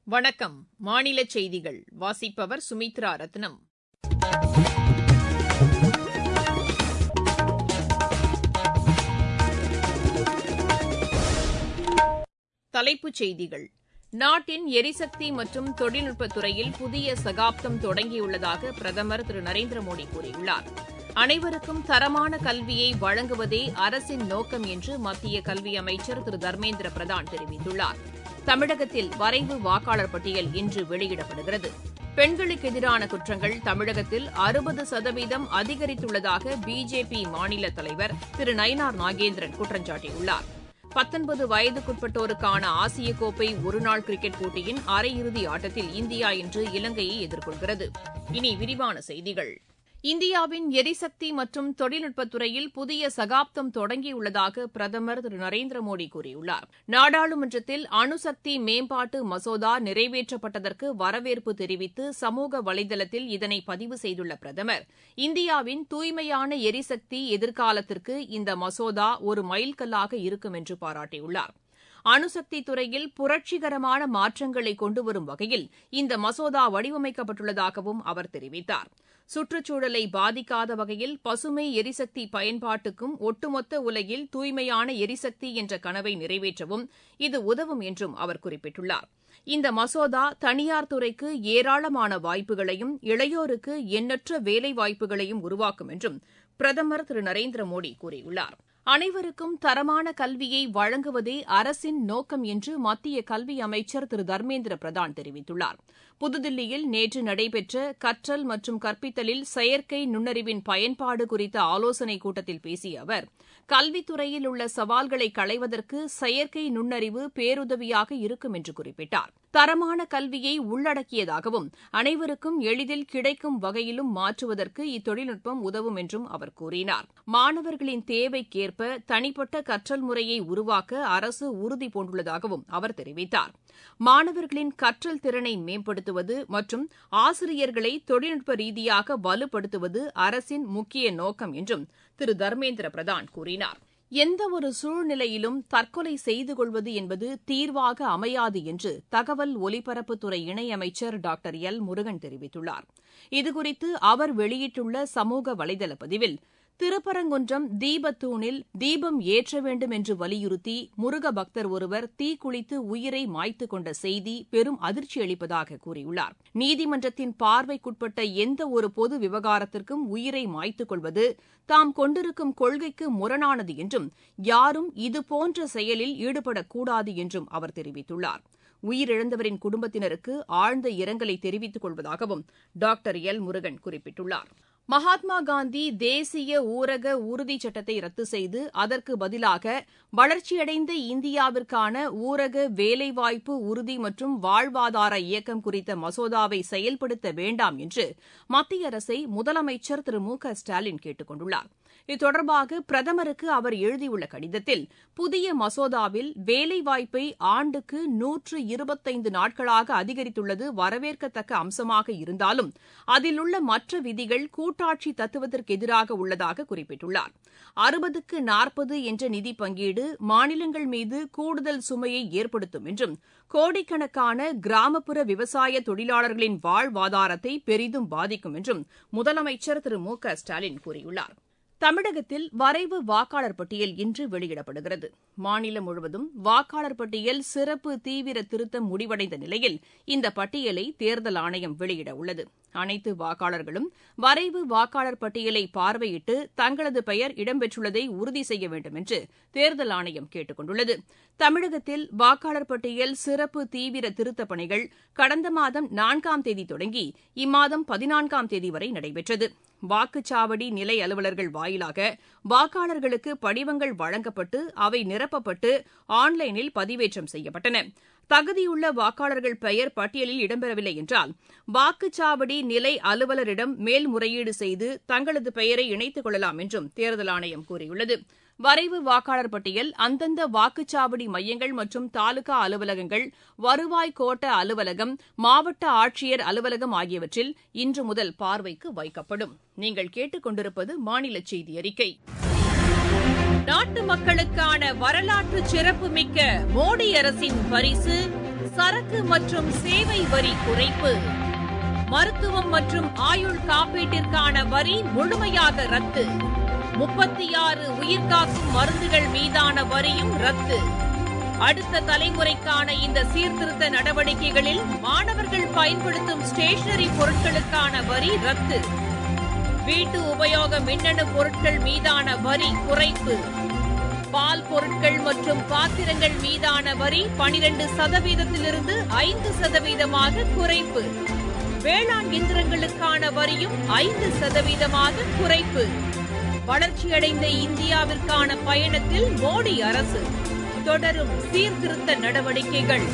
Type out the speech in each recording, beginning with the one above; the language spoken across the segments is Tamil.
வணக்கம் மாநில செய்திகள் வாசிப்பவர் சுமித்ரா ரத்னம் தலைப்புச் செய்திகள் நாட்டின் எரிசக்தி மற்றும் தொழில்நுட்பத் துறையில் புதிய சகாப்தம் தொடங்கியுள்ளதாக பிரதமர் திரு நரேந்திர மோடி கூறியுள்ளார் அனைவருக்கும் தரமான கல்வியை வழங்குவதே அரசின் நோக்கம் என்று மத்திய கல்வி அமைச்சர் திரு தர்மேந்திர பிரதான் தெரிவித்துள்ளார் தமிழகத்தில் வரைவு வாக்காளர் பட்டியல் இன்று வெளியிடப்படுகிறது பெண்களுக்கு எதிரான குற்றங்கள் தமிழகத்தில் அறுபது சதவீதம் அதிகரித்துள்ளதாக பிஜேபி மாநில தலைவர் திரு நயினார் நாகேந்திரன் குற்றம் சாட்டியுள்ளார் பத்தொன்பது வயதுக்குட்பட்டோருக்கான ஆசிய கோப்பை ஒருநாள் கிரிக்கெட் போட்டியின் அரையிறுதி ஆட்டத்தில் இந்தியா இன்று இலங்கையை எதிர்கொள்கிறது இனி விரிவான செய்திகள் இந்தியாவின் எரிசக்தி மற்றும் தொழில்நுட்பத் துறையில் புதிய சகாப்தம் தொடங்கியுள்ளதாக பிரதமர் திரு நரேந்திர மோடி கூறியுள்ளார் நாடாளுமன்றத்தில் அணுசக்தி மேம்பாட்டு மசோதா நிறைவேற்றப்பட்டதற்கு வரவேற்பு தெரிவித்து சமூக வலைதளத்தில் இதனை பதிவு செய்துள்ள பிரதமர் இந்தியாவின் தூய்மையான எரிசக்தி எதிர்காலத்திற்கு இந்த மசோதா ஒரு மைல்கல்லாக இருக்கும் என்று பாராட்டியுள்ளார் அணுசக்தி துறையில் புரட்சிகரமான மாற்றங்களை கொண்டுவரும் வகையில் இந்த மசோதா வடிவமைக்கப்பட்டுள்ளதாகவும் அவர் தெரிவித்தார் சுற்றுச்சூழலை பாதிக்காத வகையில் பசுமை எரிசக்தி பயன்பாட்டுக்கும் ஒட்டுமொத்த உலகில் தூய்மையான எரிசக்தி என்ற கனவை நிறைவேற்றவும் இது உதவும் என்றும் அவர் குறிப்பிட்டுள்ளார் இந்த மசோதா தனியார் துறைக்கு ஏராளமான வாய்ப்புகளையும் இளையோருக்கு எண்ணற்ற வேலைவாய்ப்புகளையும் உருவாக்கும் என்றும் பிரதமர் திரு நரேந்திர மோடி கூறியுள்ளார் அனைவருக்கும் தரமான கல்வியை வழங்குவதே அரசின் நோக்கம் என்று மத்திய கல்வி அமைச்சர் திரு தர்மேந்திர பிரதான் தெரிவித்துள்ளார் புதுதில்லியில் நேற்று நடைபெற்ற கற்றல் மற்றும் கற்பித்தலில் செயற்கை நுண்ணறிவின் பயன்பாடு குறித்த ஆலோசனைக் கூட்டத்தில் பேசிய அவர் கல்வித்துறையில் உள்ள சவால்களை களைவதற்கு செயற்கை நுண்ணறிவு பேருதவியாக இருக்கும் என்று குறிப்பிட்டார் தரமான கல்வியை உள்ளடக்கியதாகவும் அனைவருக்கும் எளிதில் கிடைக்கும் வகையிலும் மாற்றுவதற்கு இத்தொழில்நுட்பம் உதவும் என்றும் அவர் கூறினார் மாணவர்களின் தேவைக்கேற்ப தனிப்பட்ட கற்றல் முறையை உருவாக்க அரசு உறுதி பூண்டுள்ளதாகவும் அவர் தெரிவித்தார் மாணவர்களின் கற்றல் திறனை மேம்படுத்துவது மற்றும் ஆசிரியர்களை தொழில்நுட்ப ரீதியாக வலுப்படுத்துவது அரசின் முக்கிய நோக்கம் என்றும் திரு தர்மேந்திர பிரதான் கூறினார் எந்தவொரு சூழ்நிலையிலும் தற்கொலை செய்து கொள்வது என்பது தீர்வாக அமையாது என்று தகவல் ஒலிபரப்புத்துறை இணையமைச்சர் டாக்டர் எல் முருகன் தெரிவித்துள்ளார் இதுகுறித்து அவர் வெளியிட்டுள்ள சமூக வலைதள பதிவில் திருப்பரங்குன்றம் தீபத்தூணில் தீபம் ஏற்ற வேண்டும் என்று வலியுறுத்தி முருக பக்தர் ஒருவர் தீக்குளித்து உயிரை மாய்த்து கொண்ட செய்தி பெரும் அதிர்ச்சி அளிப்பதாக கூறியுள்ளார் நீதிமன்றத்தின் பார்வைக்குட்பட்ட எந்த ஒரு பொது விவகாரத்திற்கும் உயிரை மாய்த்துக் கொள்வது தாம் கொண்டிருக்கும் கொள்கைக்கு முரணானது என்றும் யாரும் இதுபோன்ற செயலில் ஈடுபடக்கூடாது என்றும் அவர் தெரிவித்துள்ளார் உயிரிழந்தவரின் குடும்பத்தினருக்கு ஆழ்ந்த இரங்கலை தெரிவித்துக் கொள்வதாகவும் டாக்டர் எல் முருகன் குறிப்பிட்டுள்ளார் மகாத்மா காந்தி தேசிய ஊரக உறுதிச் சட்டத்தை ரத்து செய்து அதற்கு பதிலாக வளர்ச்சியடைந்த இந்தியாவிற்கான ஊரக வேலைவாய்ப்பு உறுதி மற்றும் வாழ்வாதார இயக்கம் குறித்த மசோதாவை செயல்படுத்த வேண்டாம் என்று மத்திய அரசை முதலமைச்சர் திரு மு க ஸ்டாலின் கேட்டுக் கொண்டுள்ளார் இது தொடர்பாக பிரதமருக்கு அவர் எழுதியுள்ள கடிதத்தில் புதிய மசோதாவில் வேலைவாய்ப்பை ஆண்டுக்கு நூற்று இருபத்தைந்து நாட்களாக அதிகரித்துள்ளது வரவேற்கத்தக்க அம்சமாக இருந்தாலும் அதில் உள்ள மற்ற விதிகள் கூட்டாட்சி தத்துவத்திற்கு எதிராக உள்ளதாக குறிப்பிட்டுள்ளார் அறுபதுக்கு நாற்பது என்ற நிதி பங்கீடு மாநிலங்கள் மீது கூடுதல் சுமையை ஏற்படுத்தும் என்றும் கோடிக்கணக்கான கிராமப்புற விவசாய தொழிலாளர்களின் வாழ்வாதாரத்தை பெரிதும் பாதிக்கும் என்றும் முதலமைச்சர் திரு மு க ஸ்டாலின் கூறியுள்ளார் தமிழகத்தில் வரைவு வாக்காளர் பட்டியல் இன்று வெளியிடப்படுகிறது மாநிலம் முழுவதும் வாக்காளர் பட்டியல் சிறப்பு தீவிர திருத்தம் முடிவடைந்த நிலையில் இந்த பட்டியலை தேர்தல் ஆணையம் வெளியிட உள்ளது அனைத்து வாக்காளர்களும் வரைவு வாக்காளர் பட்டியலை பார்வையிட்டு தங்களது பெயர் இடம்பெற்றுள்ளதை உறுதி செய்ய வேண்டும் என்று தேர்தல் ஆணையம் கேட்டுக் கொண்டுள்ளது தமிழகத்தில் வாக்காளர் பட்டியல் சிறப்பு தீவிர திருத்தப் பணிகள் கடந்த மாதம் நான்காம் தேதி தொடங்கி இம்மாதம் பதினான்காம் தேதி வரை நடைபெற்றது வாக்குச்சாவடி நிலை அலுவலர்கள் வாயிலாக வாக்காளர்களுக்கு படிவங்கள் வழங்கப்பட்டு அவை நிரப்பப்பட்டு ஆன்லைனில் பதிவேற்றம் செய்யப்பட்டன தகுதியுள்ள வாக்காளர்கள் பெயர் பட்டியலில் இடம்பெறவில்லை என்றால் வாக்குச்சாவடி நிலை அலுவலரிடம் மேல்முறையீடு செய்து தங்களது பெயரை இணைத்துக் கொள்ளலாம் என்றும் தேர்தல் ஆணையம் கூறியுள்ளது வரைவு வாக்காளர் பட்டியல் அந்தந்த வாக்குச்சாவடி மையங்கள் மற்றும் தாலுகா அலுவலகங்கள் வருவாய் கோட்ட அலுவலகம் மாவட்ட ஆட்சியர் அலுவலகம் ஆகியவற்றில் இன்று முதல் பார்வைக்கு வைக்கப்படும் நீங்கள் கேட்டுக் கொண்டிருப்பது மாநில செய்தி அறிக்கை நாட்டு மக்களுக்கான வரலாற்று சிறப்புமிக்க மோடி அரசின் பரிசு சரக்கு மற்றும் சேவை வரி குறைப்பு மருத்துவம் மற்றும் ஆயுள் காப்பீட்டிற்கான வரி முழுமையாக ரத்து முப்பத்தி ஆறு உயிர்காக்கும் மருந்துகள் மீதான வரியும் ரத்து அடுத்த தலைமுறைக்கான இந்த சீர்திருத்த நடவடிக்கைகளில் மாணவர்கள் பயன்படுத்தும் ஸ்டேஷனரி பொருட்களுக்கான வரி ரத்து வீட்டு உபயோக மின்னணு பொருட்கள் மீதான வரி குறைப்பு பால் பொருட்கள் மற்றும் பாத்திரங்கள் மீதான வரி பனிரெண்டு சதவீதத்திலிருந்து ஐந்து சதவீதமாக குறைப்பு வேளாண் இயந்திரங்களுக்கான வரியும் ஐந்து சதவீதமாக குறைப்பு வளர்ச்சியடைந்த இந்தியாவிற்கான பயணத்தில் மோடி அரசு தொடரும் சீர்திருத்த நடவடிக்கைகள்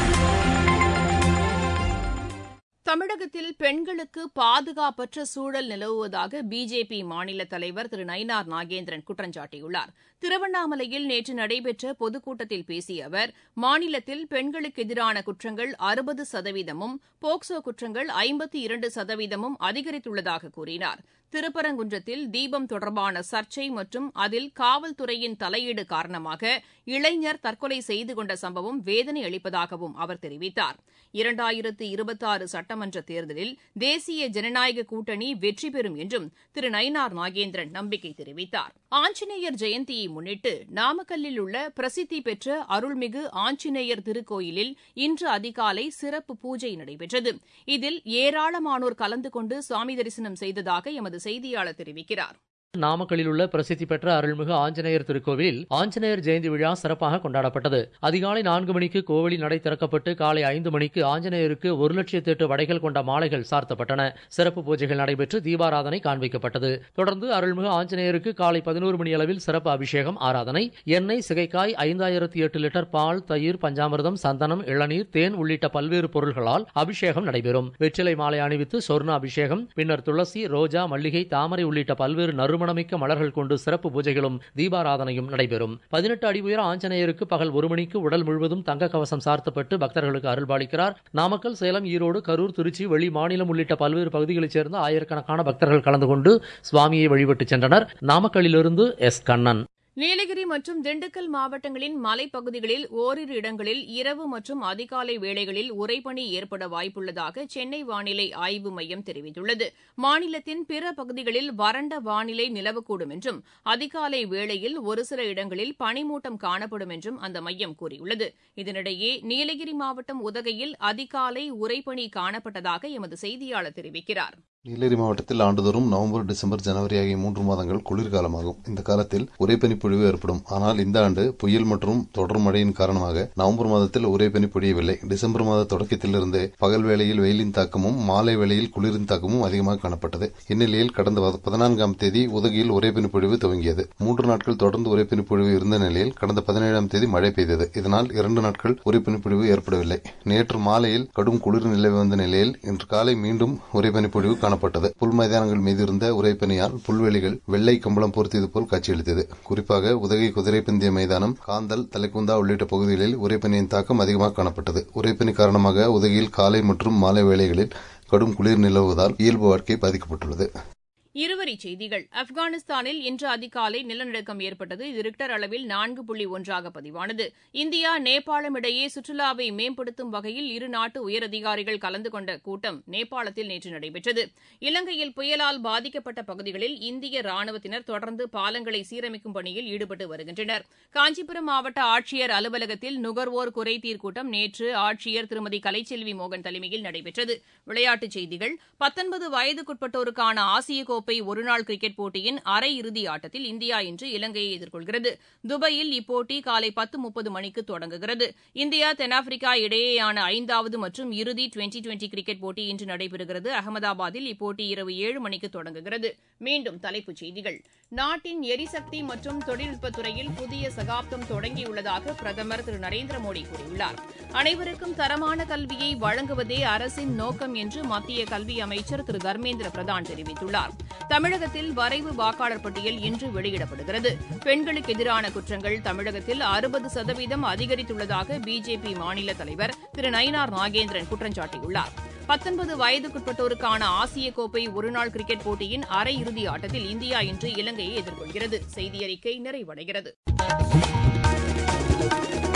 தமிழகத்தில் பெண்களுக்கு பாதுகாப்பற்ற சூழல் நிலவுவதாக பிஜேபி மாநில தலைவர் திரு நயினார் நாகேந்திரன் குற்றம் சாட்டியுள்ளார் திருவண்ணாமலையில் நேற்று நடைபெற்ற பொதுக்கூட்டத்தில் பேசிய அவர் மாநிலத்தில் பெண்களுக்கு எதிரான குற்றங்கள் அறுபது சதவீதமும் போக்சோ குற்றங்கள் ஐம்பத்தி இரண்டு சதவீதமும் அதிகரித்துள்ளதாக கூறினார் திருப்பரங்குன்றத்தில் தீபம் தொடர்பான சர்ச்சை மற்றும் அதில் காவல்துறையின் தலையீடு காரணமாக இளைஞர் தற்கொலை செய்து கொண்ட சம்பவம் வேதனை அளிப்பதாகவும் அவர் தெரிவித்தார் இரண்டாயிரத்து இருபத்தாறு சட்டமன்ற தேர்தலில் தேசிய ஜனநாயக கூட்டணி வெற்றி பெறும் என்றும் திரு நயினார் நாகேந்திரன் நம்பிக்கை தெரிவித்தார் ஆஞ்சநேயர் ஜெயந்தியை முன்னிட்டு நாமக்கல்லில் உள்ள பிரசித்தி பெற்ற அருள்மிகு ஆஞ்சநேயர் திருக்கோயிலில் இன்று அதிகாலை சிறப்பு பூஜை நடைபெற்றது இதில் ஏராளமானோர் கலந்து கொண்டு சுவாமி தரிசனம் செய்ததாக எமது செய்தியாளர் தெரிவிக்கிறார் நாமக்கல்லில் உள்ள பிரசித்தி பெற்ற அருள்மிகு ஆஞ்சநேயர் திருக்கோவிலில் ஆஞ்சநேயர் ஜெயந்தி விழா சிறப்பாக கொண்டாடப்பட்டது அதிகாலை நான்கு மணிக்கு கோவிலின் நடை திறக்கப்பட்டு காலை ஐந்து மணிக்கு ஆஞ்சநேயருக்கு ஒரு லட்சத்து எட்டு வடைகள் கொண்ட மாலைகள் சார்த்தப்பட்டன சிறப்பு பூஜைகள் நடைபெற்று தீபாராதனை காண்பிக்கப்பட்டது தொடர்ந்து அருள்மிகு ஆஞ்சநேயருக்கு காலை பதினோரு மணி அளவில் சிறப்பு அபிஷேகம் ஆராதனை எண்ணெய் சிகைக்காய் ஐந்தாயிரத்தி எட்டு லிட்டர் பால் தயிர் பஞ்சாமிர்தம் சந்தனம் இளநீர் தேன் உள்ளிட்ட பல்வேறு பொருள்களால் அபிஷேகம் நடைபெறும் வெற்றிலை மாலை அணிவித்து சொர்ண அபிஷேகம் பின்னர் துளசி ரோஜா மல்லிகை தாமரை உள்ளிட்ட பல்வேறு நறுமணமிக்க மலர்கள் கொண்டு சிறப்பு பூஜைகளும் தீபாராதனையும் நடைபெறும் பதினெட்டு அடி உயர ஆஞ்சநேயருக்கு பகல் ஒரு மணிக்கு உடல் முழுவதும் தங்க கவசம் சார்த்தப்பட்டு பக்தர்களுக்கு அருள்பாலிக்கிறார் நாமக்கல் சேலம் ஈரோடு கரூர் திருச்சி வெளி மாநிலம் உள்ளிட்ட பல்வேறு பகுதிகளைச் சேர்ந்த ஆயிரக்கணக்கான பக்தர்கள் கலந்து கொண்டு சுவாமியை வழிபட்டு சென்றனர் நாமக்கல்லிலிருந்து எஸ் கண்ணன் நீலகிரி மற்றும் திண்டுக்கல் மாவட்டங்களின் மலைப்பகுதிகளில் ஓரிரு இடங்களில் இரவு மற்றும் அதிகாலை வேளைகளில் உறைபனி ஏற்பட வாய்ப்புள்ளதாக சென்னை வானிலை ஆய்வு மையம் தெரிவித்துள்ளது மாநிலத்தின் பிற பகுதிகளில் வறண்ட வானிலை நிலவக்கூடும் என்றும் அதிகாலை வேளையில் ஒரு சில இடங்களில் பனிமூட்டம் காணப்படும் என்றும் அந்த மையம் கூறியுள்ளது இதனிடையே நீலகிரி மாவட்டம் உதகையில் அதிகாலை உறைபனி காணப்பட்டதாக எமது செய்தியாளர் தெரிவிக்கிறார் நீலகிரி மாவட்டத்தில் ஆண்டுதோறும் நவம்பர் டிசம்பர் ஜனவரி ஆகிய மூன்று மாதங்கள் குளிர்காலமாகும் இந்த காலத்தில் உரைப்பனிப்பொழிவு ஏற்படும் ஆனால் இந்த ஆண்டு புயல் மற்றும் தொடர் மழையின் காரணமாக நவம்பர் மாதத்தில் உரைப்பனி பொழியவில்லை டிசம்பர் மாத தொடக்கத்திலிருந்தே பகல் வேளையில் வெயிலின் தாக்கமும் மாலை வேளையில் குளிரின் தாக்கமும் அதிகமாக காணப்பட்டது இந்நிலையில் கடந்த பதினான்காம் தேதி உதகையில் உரைப்பனி பொழிவு துவங்கியது மூன்று நாட்கள் தொடர்ந்து உரைப்பனி பொழிவு இருந்த நிலையில் கடந்த பதினேழாம் தேதி மழை பெய்தது இதனால் இரண்டு நாட்கள் உரைப்பனி பொழிவு ஏற்படவில்லை நேற்று மாலையில் கடும் குளிர் நிலவி வந்த நிலையில் இன்று காலை மீண்டும் உரைப்பனி பொழிவு காணப்பட்டது புல் மைதானங்கள் மீது இருந்த உரைப்பனியால் புல்வெளிகள் வெள்ளை கம்பளம் பொருத்தியது போல் காட்சியளித்தது குறிப்பாக உதகை குதிரை பந்தய மைதானம் காந்தல் தலைக்குந்தா உள்ளிட்ட பகுதிகளில் உரைப்பனியின் தாக்கம் அதிகமாக காணப்பட்டது உரைப்பனி காரணமாக உதகையில் காலை மற்றும் மாலை வேளைகளில் கடும் குளிர் நிலவுவதால் இயல்பு வாழ்க்கை பாதிக்கப்பட்டுள்ளது இருவரிச் செய்திகள் ஆப்கானிஸ்தானில் இன்று அதிகாலை நிலநடுக்கம் ஏற்பட்டது இது ரிக்டர் அளவில் நான்கு புள்ளி ஒன்றாக பதிவானது இந்தியா நேபாளம் இடையே சுற்றுலாவை மேம்படுத்தும் வகையில் இரு நாட்டு உயரதிகாரிகள் கலந்து கொண்ட கூட்டம் நேபாளத்தில் நேற்று நடைபெற்றது இலங்கையில் புயலால் பாதிக்கப்பட்ட பகுதிகளில் இந்திய ராணுவத்தினர் தொடர்ந்து பாலங்களை சீரமைக்கும் பணியில் ஈடுபட்டு வருகின்றனர் காஞ்சிபுரம் மாவட்ட ஆட்சியர் அலுவலகத்தில் நுகர்வோர் குறைதீர் கூட்டம் நேற்று ஆட்சியர் திருமதி கலைச்செல்வி மோகன் தலைமையில் நடைபெற்றது விளையாட்டுச் செய்திகள் பத்தொன்பது வயதுக்குட்பட்டோருக்கான ஆசிய கோப்பை ஒருநாள் கிரிக்கெட் போட்டியின் அரையிறுதி ஆட்டத்தில் இந்தியா இன்று இலங்கையை எதிர்கொள்கிறது துபாயில் இப்போட்டி காலை பத்து முப்பது மணிக்கு தொடங்குகிறது இந்தியா தென்னாப்பிரிக்கா இடையேயான ஐந்தாவது மற்றும் இறுதி டுவெண்டி டுவெண்டி கிரிக்கெட் போட்டி இன்று நடைபெறுகிறது அகமதாபாத்தில் இப்போட்டி இரவு ஏழு மணிக்கு தொடங்குகிறது மீண்டும் தலைப்புச் செய்திகள் நாட்டின் எரிசக்தி மற்றும் தொழில்நுட்பத் துறையில் புதிய சகாப்தம் தொடங்கியுள்ளதாக பிரதமர் திரு நரேந்திர மோடி கூறியுள்ளார் அனைவருக்கும் தரமான கல்வியை வழங்குவதே அரசின் நோக்கம் என்று மத்திய கல்வி அமைச்சர் திரு தர்மேந்திர பிரதான் தெரிவித்துள்ளார் தமிழகத்தில் வரைவு வாக்காளர் பட்டியல் இன்று வெளியிடப்படுகிறது பெண்களுக்கு எதிரான குற்றங்கள் தமிழகத்தில் அறுபது சதவீதம் அதிகரித்துள்ளதாக பிஜேபி மாநில தலைவர் திரு நயினார் நாகேந்திரன் குற்றம் சாட்டியுள்ளார் பத்தொன்பது வயதுக்குட்பட்டோருக்கான ஆசிய கோப்பை ஒருநாள் கிரிக்கெட் போட்டியின் அரையிறுதி ஆட்டத்தில் இந்தியா இன்று இலங்கையை எதிர்கொள்கிறது செய்தி அறிக்கை நிறைவடைகிறது